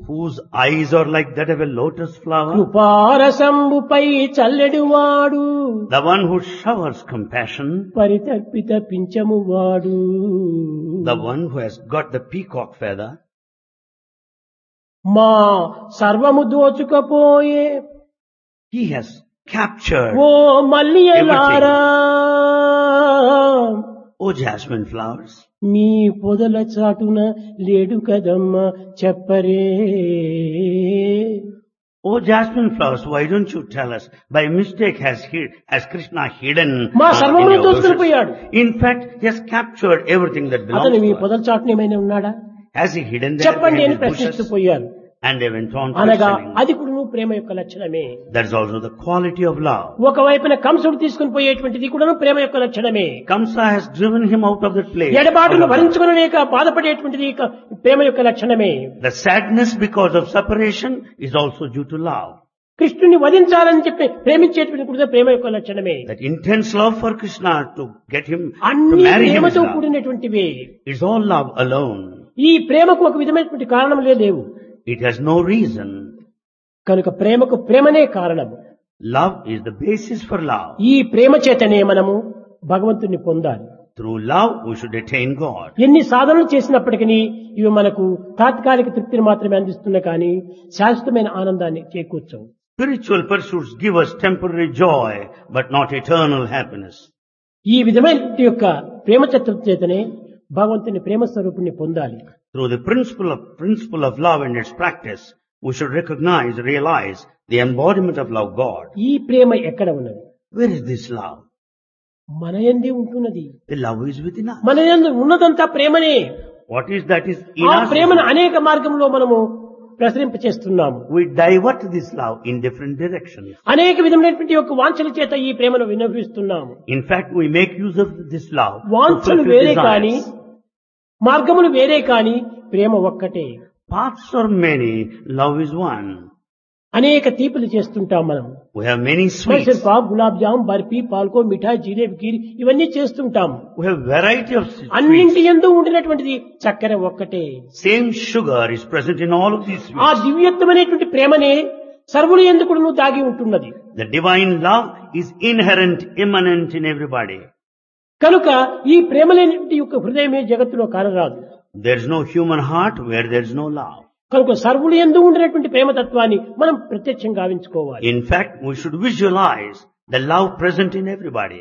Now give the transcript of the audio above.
whose eyes are like that of a lotus flower, కృపారసంబుపై చల్లెడువాడు the one who showers compassion, పరితర్పిత పించము వాడు the one who has got the peacock feather, మా సర్వము దోచుకపోయే he has captured, oh మల్లియలారా O jasmine flowers, మీ పొదల చాటున లేడు కదమ్మా చెప్పరే O jasmine flowers, why don't you tell us, by mistake has hid, has Krishna hidden మా uh, in సర్వమును your దోచుకుని bushes? పోయాడు In fact, he has captured everything that belongs అతను మీ to us. పొదల చాటున ఏమైనా ఉన్నాడా Has he hidden there చెప్పండి behind అని his ప్రశ్నిస్తూ bushes? పోయారు And they went on అనగా questioning. అది కూడా నువ్వు ప్రేమ యొక్క లక్షణమే That is also the quality of love. ఒకవైపున కంసుడు తీసుకుని పోయేటువంటిది కూడా ప్రేమ యొక్క లక్షణమే Kamsa has driven him out of that place. ఎడబాటును out of love. భరించుకునలేక బాధపడేటువంటిది ఇక ప్రేమ యొక్క లక్షణమే The sadness because of separation is also due to love. కృష్ణుని వధించాలని చెప్పి ప్రేమించేటువంటి కూడా ప్రేమ యొక్క లక్షణమే That intense love for Krishna to get him to అన్ని marry him is ప్రేమతో love. కూడినటువంటివే It's all love alone. ఈ ప్రేమకు ఒక విధమైనటువంటి కారణములే లేవు It has no reason. కనుక ప్రేమకు ప్రేమనే కారణము Love is the basis for love. ఈ ప్రేమ చేతనే మనము భగవంతుని పొందాలి Through love we should attain God. ఎన్ని సాధనలు చేసినప్పటికీ ఇవి మనకు తాత్కాలిక తృప్తిని మాత్రమే అందిస్తున్నాయి కానీ శాశ్వతమైన ఆనందాన్ని చేకూర్చవు Spiritual pursuits give us temporary joy, but not eternal happiness. ఈ విధమైన యొక్క ప్రేమ తత్వం చేతనే భగవంతుని ప్రేమ స్వరూపుణ్ణి పొందాలి Through the principle of, principle of love and its practice, we should recognize, realize the embodiment of love God. ఈ ప్రేమ ఎక్కడ ఉన్నది Where is this love? మన ఎందే ఉంటున్నది The love is within us. మన ఎందు ఉన్నదంతా ప్రేమనే What is that is in ఆ us? ప్రేమను అనేక మార్గంలో మనము ప్రసరింప చేస్తున్నాము We divert this love in different directions. అనేక విధమైనటువంటి యొక్క వాంఛల చేత ఈ ప్రేమను వినియోగిస్తున్నాము In fact, we make use of this love to వాంఛలు fulfill వేరే కానీ desires. మార్గములు వేరే కానీ ప్రేమ ఒక్కటే Paths are many, love is one. అనేక తీపులు చేస్తుంటాం మనం We have many Mysore sweets. Pak gulab jamun barfi పాల్కో మిఠాయి జిలేబీ కీర్ ఇవన్నీ చేస్తుంటాం We have variety of sweets. అన్నింటి ఎందు ఉండినటువంటిది చక్కెర ఒక్కటే Same sugar is present in all of these ఆ sweets. దివ్యత్వమైనటువంటి ప్రేమనే సర్వులు ఎందుకు దాగి ఉంటున్నది The divine love is inherent, immanent in everybody. కనుక ఈ ప్రేమ లేనటువంటి యొక్క హృదయమే జగత్తులో కానరాదు There is no human heart where there is no love. కనుక సర్వులు ఎందు ఉండినటువంటి ప్రేమతత్వాన్ని మనం ప్రత్యక్షంగా గావించుకోవాలి In fact, we should visualize the love present in everybody.